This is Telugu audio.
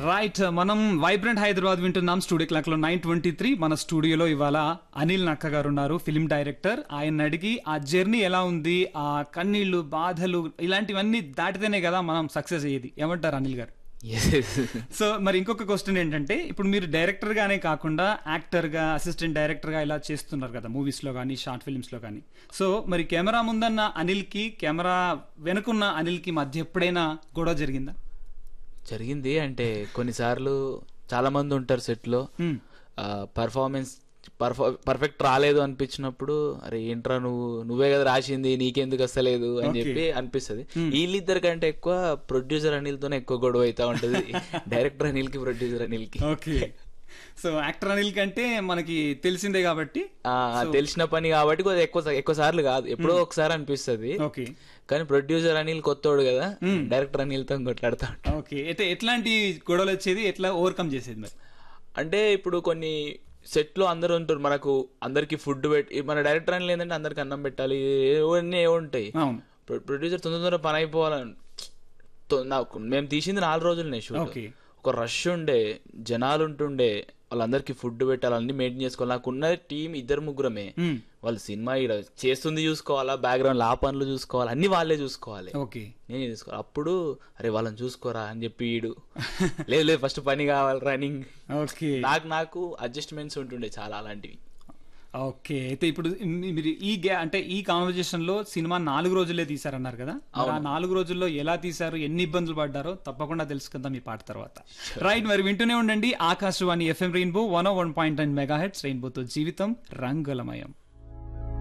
రైట్ మనం వైబ్రెంట్ హైదరాబాద్ వింటున్నాం స్టూడియో క్లాక్ లో నైన్ ట్వంటీ త్రీ మన స్టూడియోలో ఇవాళ అనిల్ నక్క గారు ఉన్నారు ఫిల్మ్ డైరెక్టర్ ఆయన అడిగి ఆ జర్నీ ఎలా ఉంది ఆ కన్నీళ్లు బాధలు ఇలాంటివన్నీ దాటితేనే కదా మనం సక్సెస్ అయ్యేది ఏమంటారు అనిల్ గారు సో మరి ఇంకొక క్వశ్చన్ ఏంటంటే ఇప్పుడు మీరు డైరెక్టర్ గానే కాకుండా యాక్టర్ గా అసిస్టెంట్ డైరెక్టర్ గా ఇలా చేస్తున్నారు కదా మూవీస్ లో కానీ షార్ట్ ఫిల్మ్స్ లో కానీ సో మరి కెమెరా ముందన్న అనిల్ కి కెమెరా వెనుకున్న అనిల్ కి మధ్య ఎప్పుడైనా గొడవ జరిగిందా జరిగింది అంటే కొన్నిసార్లు చాలా మంది ఉంటారు సెట్ లో Hmm. పర్ఫార్మెన్స్ పర్ఫెక్ట్ రాలేదు అనిపించినప్పుడు అరే ఏంట్రా నువ్వు నువ్వే కదా రాసింది నీకెందుకు వస్తలేదు అని Okay. చెప్పి అనిపిస్తుంది వీళ్ళిద్దరి కంటే ఎక్కువ ప్రొడ్యూసర్ అనిల్ తోనే ఎక్కువ గొడవ అవుతా ఉంటది డైరెక్టర్ అనిల్ కి ప్రొడ్యూసర్ అనిల్ కి ఓకే సో యాక్టర్ అనిల్ కంటే మనకి తెలిసిందే కాబట్టి ఆ, తెలిసిన పని కాబట్టి కొద్దిగా ఎక్కువ ఎక్కువ సార్లు కాదు ఎప్పుడో ఒకసారి అనిపిస్తుంది ఓకే కానీ ప్రొడ్యూసర్ అనిల్ కొత్తోడు కదా డైరెక్టర్ అనిల్ తో కొట్లాడుతా ఉంటాడు. ఓకే అయితే ఎట్లాంటి గొడవలు వచ్చేది ఎట్లా ఓవర్కమ్ చేసేది మరి అంటే ఇప్పుడు కొన్ని సెట్ లో అందరూ ఉంటారు మనకు అందరికి ఫుడ్ పెట్టి మన డైరెక్టర్ అని లేదంటే అందరికి అన్నం పెట్టాలి ఇవన్నీ ఏవో ఉంటాయి అవును ప్రొ- ప్రొడ్యూసర్ తొందర తొందర పని అయిపోవాలని తొ- నాకు మేము తీసింది నాలుగు రోజులనే షూట్ ఓకే ఒక రష్ ఉండే జనాలు ఉంటుండే వాళ్ళందరికీ ఫుడ్ పెట్టాలి అన్ని మెయింటైన్ చేసుకోవాలి నాకున్న టీం ఇద్దరు ముగ్గురమే మ్మ్. వాళ్ళు సినిమా ఈడ చేస్తుంది చూసుకోవాలా బ్యాక్గ్రౌండ్ ఆ పనులు చూసుకోవాలి అన్ని వాళ్ళే చూసుకోవాలి ఓకే నేనే చూసుకోవాలి అప్పుడు అరే వాళ్ళని చూసుకోరా అని చెప్పి ఈడు లేదు లేదు ఫస్ట్ పని కావాలి రన్నింగ్ ఓకే నాకు నాకు అడ్జస్ట్మెంట్స్ ఉంటుండే చాలా అలాంటివి ఓకే అయితే ఇప్పుడు మీ- మీరు ఈ గ్యా అంటే ఈ కాన్వర్జేషన్ లో సినిమా నాలుగు రోజులే తీసారన్నారు కదా మరి ఆ నాలుగు రోజుల్లో ఎలా తీశారు ఎన్ని ఇబ్బందులు పడ్డారో తప్పకుండా తెలుసుకుందాం ఈ పాట తర్వాత రైట్ మరి వింటూనే ఉండండి Akashvani FM rainbow one one point nine mega heads రెయిన్బోతో జీవితం రంగులమయం